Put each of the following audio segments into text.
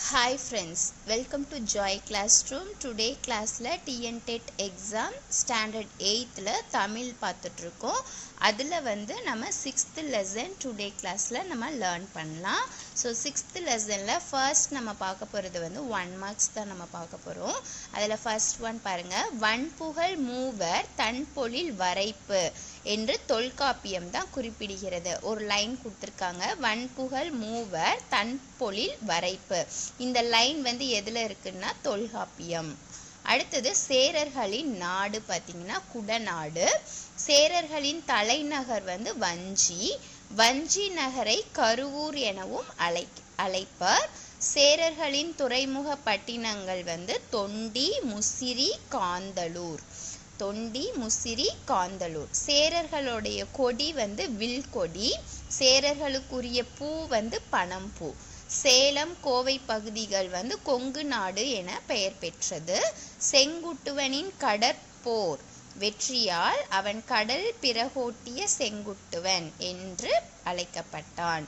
hi friends welcome to joy classroom today கிளாஸில் TN TET exam standard எயித்தில் தமிழ் பார்த்துட்ருக்கோம் அதில் வந்து நம்ம சிக்ஸ்த்து லெசன் டுடே கிளாஸில் நம்ம லேர்ன் பண்ணலாம் ஸோ சிக்ஸ்த்து லெசனில் ஃபர்ஸ்ட் நம்ம பார்க்க போகிறது வந்து ஒன் மார்க்ஸ் தான் நம்ம பார்க்க போகிறோம் அதில் ஃபர்ஸ்ட் ஒன் பாருங்கள் வன்புகழ் மூவர் தன்பொழில் வரைப்பு என்று தொல்காப்பியம் தான் குறிப்பிடுகிறது ஒரு லைன் கொடுத்துருக்காங்க வன்புகழ் மூவர் தன்பொழில் வரைப்பு இந்த லைன் வந்து எதில் இருக்குன்னா தொல்காப்பியம் அடுத்தது சேரர்களின் நாடு பார்த்தீங்கன்னா குடநாடு சேரர்களின் தலைநகர் வந்து வஞ்சி வஞ்சி நகரை கருவூர் எனவும் அழை அழைப்பர் சேரர்களின் துறைமுக பட்டினங்கள் வந்து தொண்டி முசிறி காந்தளூர் தொண்டி முசிறி காந்தளூர் சேரர்களுடைய கொடி வந்து வில்கொடி சேரர்களுக்குரிய பூ வந்து பனம்பூ சேலம் கோவை பகுதிகள் வந்து கொங்கு நாடு என பெயர் பெற்றது செங்குட்டுவனின் கடற்போர் வெற்றியால் அவன் கடல் பிறகோட்டிய செங்குட்டுவன் என்று அழைக்கப்பட்டான்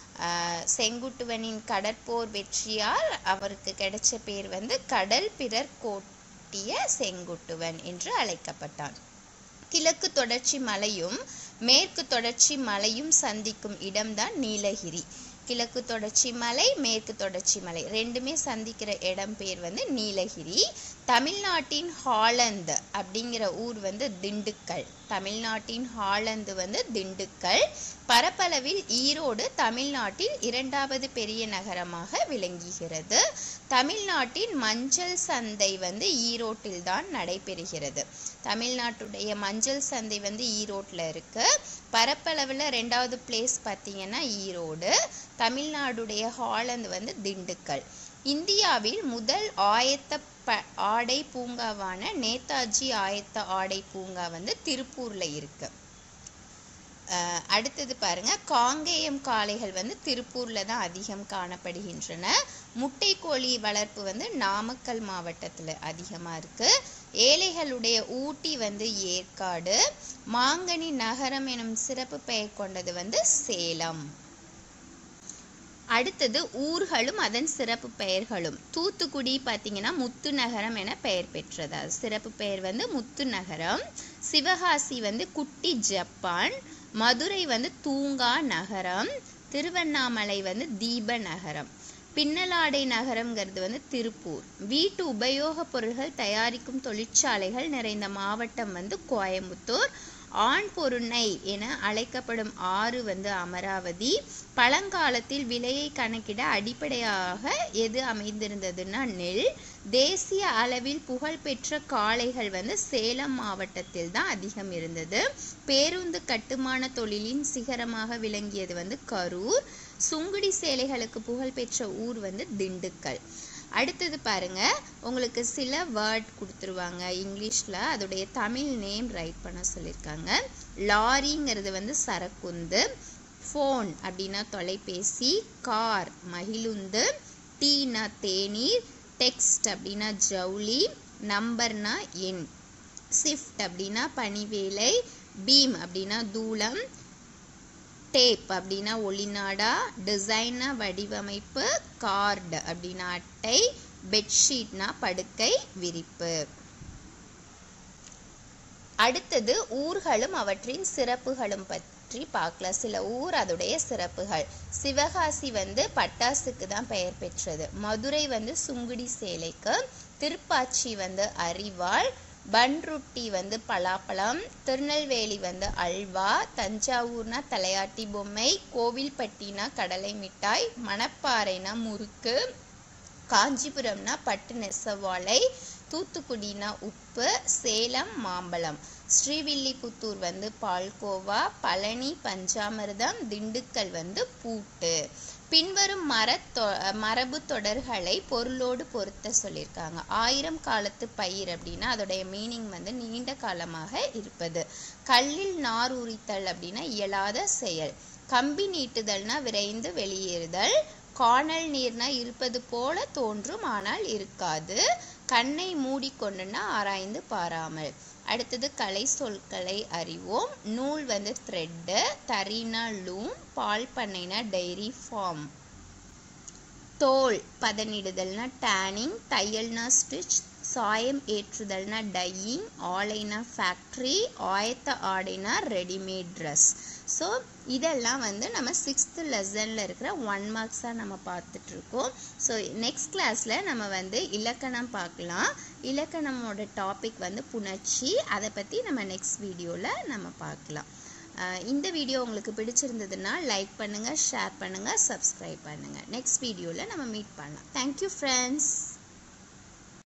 செங்குட்டுவனின் கடற்போர் வெற்றியால் அவருக்கு கிடைச்ச பேர் வந்து கடல் பிறர் கோட்டிய செங்குட்டுவன் என்று அழைக்கப்பட்டான் கிழக்கு தொடர்ச்சி மலையும் மேற்கு தொடர்ச்சி மலையும் சந்திக்கும் இடம்தான் நீலகிரி கிழக்கு தொடர்ச்சி மலை மேற்கு தொடர்ச்சி மலை ரெண்டுமே சந்திக்கிற இடம் பேர் வந்து நீலகிரி தமிழ்நாட்டின் ஹாலந்து அப்படிங்கிற ஊர் வந்து திண்டுக்கல் தமிழ்நாட்டின் ஹாலந்து வந்து திண்டுக்கல் பரப்பளவில் ஈரோடு தமிழ்நாட்டில் இரண்டாவது பெரிய நகரமாக விளங்குகிறது தமிழ்நாட்டின் மஞ்சள் சந்தை வந்து ஈரோட்டில் தான் நடைபெறுகிறது தமிழ்நாட்டுடைய மஞ்சள் சந்தை வந்து ஈரோட்டில் இருக்கு பரப்பளவில் ரெண்டாவது பிளேஸ் பார்த்தீங்கன்னா ஈரோடு தமிழ்நாடுடைய ஹாலந்து வந்து திண்டுக்கல் இந்தியாவில் முதல் ஆயத்த ப ஆடை பூங்காவான நேதாஜி ஆயத்த ஆடை பூங்கா வந்து திருப்பூரில் இருக்கு அடுத்தது பாருங்க காங்கேயம் காளைகள் வந்து திருப்பூர்ல தான் அதிகம் காணப்படுகின்றன முட்டை கோழி வளர்ப்பு வந்து நாமக்கல் மாவட்டத்தில் அதிகமாக இருக்கு ஏழைகளுடைய ஊட்டி வந்து ஏற்காடு மாங்கனி நகரம் எனும் சிறப்பு பெயர் கொண்டது வந்து சேலம் அடுத்தது ஊர்களும் அதன் சிறப்பு பெயர்களும் தூத்துக்குடி பார்த்தீங்கன்னா முத்து நகரம் என பெயர் பெற்றது சிறப்பு பெயர் வந்து முத்து நகரம் சிவகாசி வந்து குட்டி ஜப்பான் மதுரை வந்து தூங்கா நகரம் திருவண்ணாமலை வந்து தீப நகரம் பின்னலாடை நகரம்ங்கிறது வந்து திருப்பூர் வீட்டு உபயோகப் பொருள்கள் தயாரிக்கும் தொழிற்சாலைகள் நிறைந்த மாவட்டம் வந்து கோயம்புத்தூர் ஆண் பொருணை என அழைக்கப்படும் ஆறு வந்து அமராவதி பழங்காலத்தில் விலையை கணக்கிட அடிப்படையாக எது அமைந்திருந்ததுன்னா நெல் தேசிய அளவில் புகழ்பெற்ற காளைகள் வந்து சேலம் மாவட்டத்தில் தான் அதிகம் இருந்தது பேருந்து கட்டுமான தொழிலின் சிகரமாக விளங்கியது வந்து கரூர் சுங்குடி சேலைகளுக்கு புகழ்பெற்ற ஊர் வந்து திண்டுக்கல் அடுத்தது பாருங்க உங்களுக்கு சில வேர்ட் கொடுத்துருவாங்க இங்கிலீஷில் அதோடைய தமிழ் நேம் ரைட் பண்ண சொல்லியிருக்காங்க லாரிங்கிறது வந்து சரக்குந்து ஃபோன் அப்படின்னா தொலைபேசி கார் மகிழுந்து டீனா தேநீர் டெக்ஸ்ட் அப்படின்னா ஜவுளி நம்பர்னா எண் ஷிஃப்ட் அப்படின்னா பணிவேலை பீம் அப்படின்னா தூளம் டேப் அப்படின்னா ஒளிநாடா டிசைனா வடிவமைப்பு கார்டு அப்படின்னா அட்டை பெட்ஷீட்னா படுக்கை விரிப்பு அடுத்தது ஊர்களும் அவற்றின் சிறப்புகளும் பற்றி பார்க்கலாம் சில ஊர் அதோடைய சிறப்புகள் சிவகாசி வந்து பட்டாசுக்கு தான் பெயர் பெற்றது மதுரை வந்து சுங்குடி சேலைக்கு திருப்பாச்சி வந்து அரிவாள் பன்ருட்டி வந்து பலாப்பழம் திருநெல்வேலி வந்து அல்வா தஞ்சாவூர்னா தலையாட்டி பொம்மை கோவில்பட்டினா கடலை மிட்டாய் மணப்பாறைனா முறுக்கு காஞ்சிபுரம்னா பட்டு நெசவாழை தூத்துக்குடினா உப்பு சேலம் மாம்பழம் ஸ்ரீவில்லிபுத்தூர் வந்து பால்கோவா பழனி பஞ்சாமிர்தம் திண்டுக்கல் வந்து பூட்டு பின்வரும் மர மரபு தொடர்களை பொருளோடு பொருத்த சொல்லியிருக்காங்க ஆயிரம் காலத்து பயிர் அப்படின்னா அதோடைய மீனிங் வந்து நீண்ட காலமாக இருப்பது கல்லில் நார் உரித்தல் அப்படின்னா இயலாத செயல் கம்பி நீட்டுதல்னா விரைந்து வெளியேறுதல் காணல் நீர்னா இருப்பது போல தோன்றும் ஆனால் இருக்காது கண்ணை மூடிக்கொண்டுனா ஆராய்ந்து பாராமல் அடுத்தது கலை சொற்களை அறிவோம் நூல் வந்து த்ரெட்டு தரினா லூம் பால் பண்ணைனா டைரி ஃபார்ம் தோல் பதனிடுதல்னா டேனிங் தையல்னா ஸ்டிச் சாயம் ஏற்றுதல்னா டையிங் ஆலைனா ஃபேக்ட்ரி ஆயத்த ஆடைனா ரெடிமேட் ட்ரெஸ் ஸோ இதெல்லாம் வந்து நம்ம சிக்ஸ்த்து லெசனில் இருக்கிற ஒன் மார்க்ஸாக நம்ம பார்த்துட்ருக்கோம் ஸோ நெக்ஸ்ட் கிளாஸில் நம்ம வந்து இலக்கணம் பார்க்கலாம் இலக்கணமோட டாபிக் வந்து புணர்ச்சி அதை பற்றி நம்ம நெக்ஸ்ட் வீடியோவில் நம்ம பார்க்கலாம் இந்த வீடியோ உங்களுக்கு பிடிச்சிருந்ததுன்னா லைக் பண்ணுங்கள் ஷேர் பண்ணுங்கள் சப்ஸ்கிரைப் பண்ணுங்கள் நெக்ஸ்ட் வீடியோவில் நம்ம மீட் பண்ணலாம் தேங்க்யூ ஃப்ரெண்ட்ஸ்